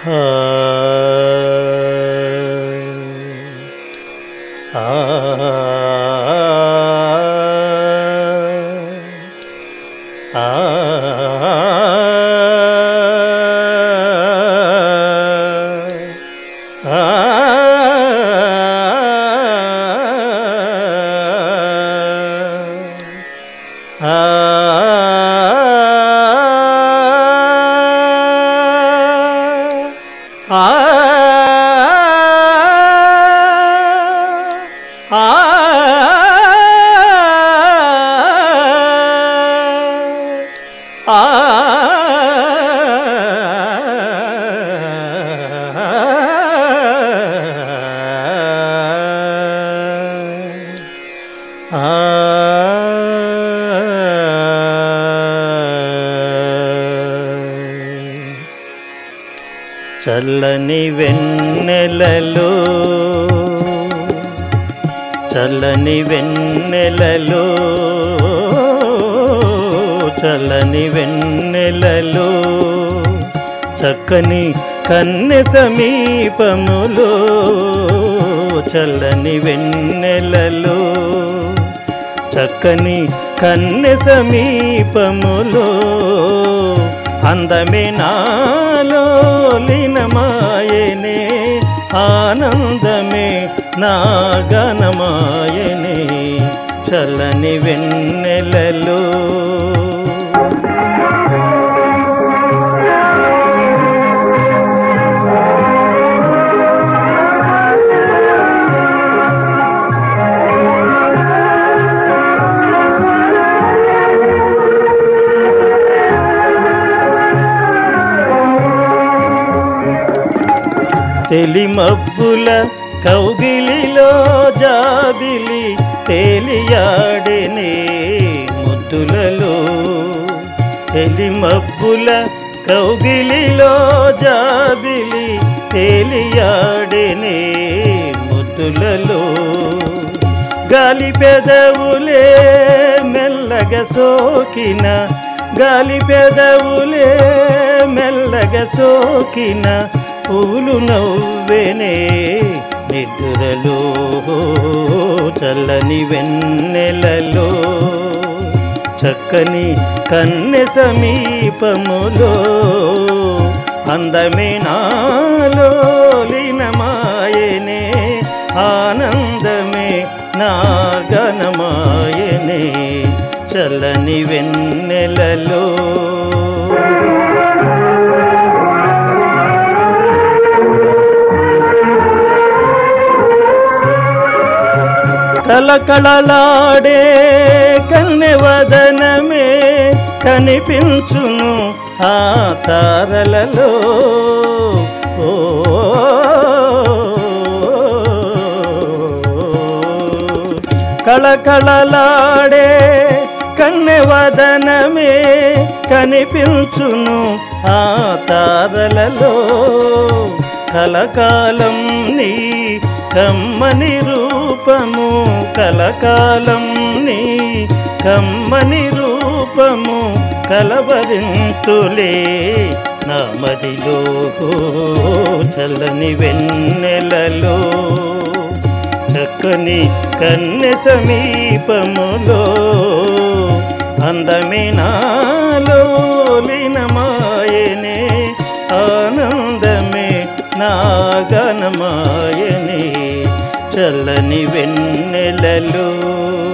చల్లని వెన్నెలలో చల్లని వెన్నెలలో చల్లని వెన్నెలలో చక్కని కన్నె సమీపములో చల్లని వెన్నెలలో చక్కని కన్నె సమీపములో అందమే నాలో లీనమాయనే ఆనందమే నా గణమాయనే చల్లని వెన్నెలలో తెలిమబ్బుల కౌగిలిలో జాబిలి తేలియాడెనే ముద్దులలో తెలిమబ్బుల కౌగిలిలో జాబిలి తేలియాడెనే ముద్దులలో గాలి పెదవులే మెల్లగా సోకిన గాలి పెదవులే మెల్లగా సోకిన పూలు నవ్వెనే నిద్రలో చల్లని వెన్నెలలో చక్కని కన్నె సమీపములో అందమే నాలో లీనమాయనే ఆనందమే నా గణమాయనే చల్లని వెన్నెలలో కలకళలాడే కన్నెవదనమే కనిపించును ఆ తారలలో ఓ కళకళలాడే కన్నెవదనమే కనిపించును ఆ తారలలో కలకాలం నీ కమ్మని రూపము కలకాలం నీ కమ్మని రూపము కలవరింతులే నా మదిలో చల్లని వెన్నెలలో చక్కని కన్నె సమీపములో అందమే నాలో లీనమాయనే ఆనందమే నా గణమాయనే చల్లని వెన్నెలలో